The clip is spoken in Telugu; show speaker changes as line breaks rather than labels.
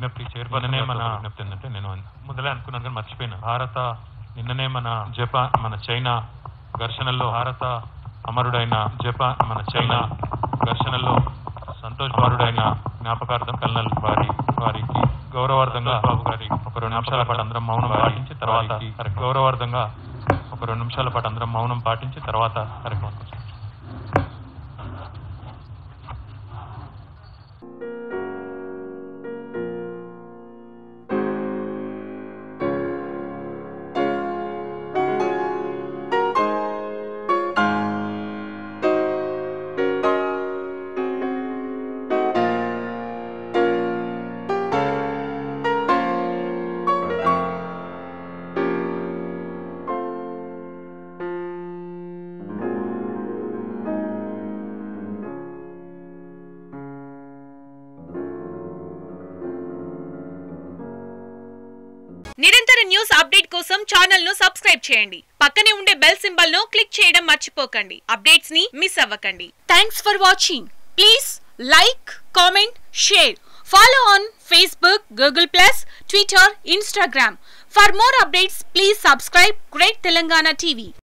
విజ్ఞప్తి చైర్పర్సనే మన విజ్ఞప్తి ఏంటంటే నేను మొదలే అనుకున్నాను కానీ మర్చిపోయినా భారత నిన్ననే మన జపాన్ మన చైనా ఘర్షణల్లో భారత అమరుడైన జపాన్ మన చైనా ఘర్షణల్లో సంతోష్ బారుడైన జ్ఞాపకార్థం కల్నల్ వారి వారికి గౌరవార్థంగా బాబు గారి ఒక రెండు నిమిషాల పాటు అందరం మౌనం పాటించి తర్వాత గౌరవార్థంగా ఒక రెండు నిమిషాల పాటు అందరం మౌనం పాటించి తర్వాత కార్యక్రమం
నిరంతర న్యూస్ అప్డేట్ కోసం ఛానల్ ను సబ్స్క్రైబ్ చేయండి పక్కనే ఉండే బెల్ సింబల్ ను క్లిక్ చేయడం మర్చిపోకండి అప్డేట్స్ ని మిస్ అవ్వకండి thanks for watching please like comment share follow on Facebook Google plus Twitter Instagram for more updates please subscribe great Telangana TV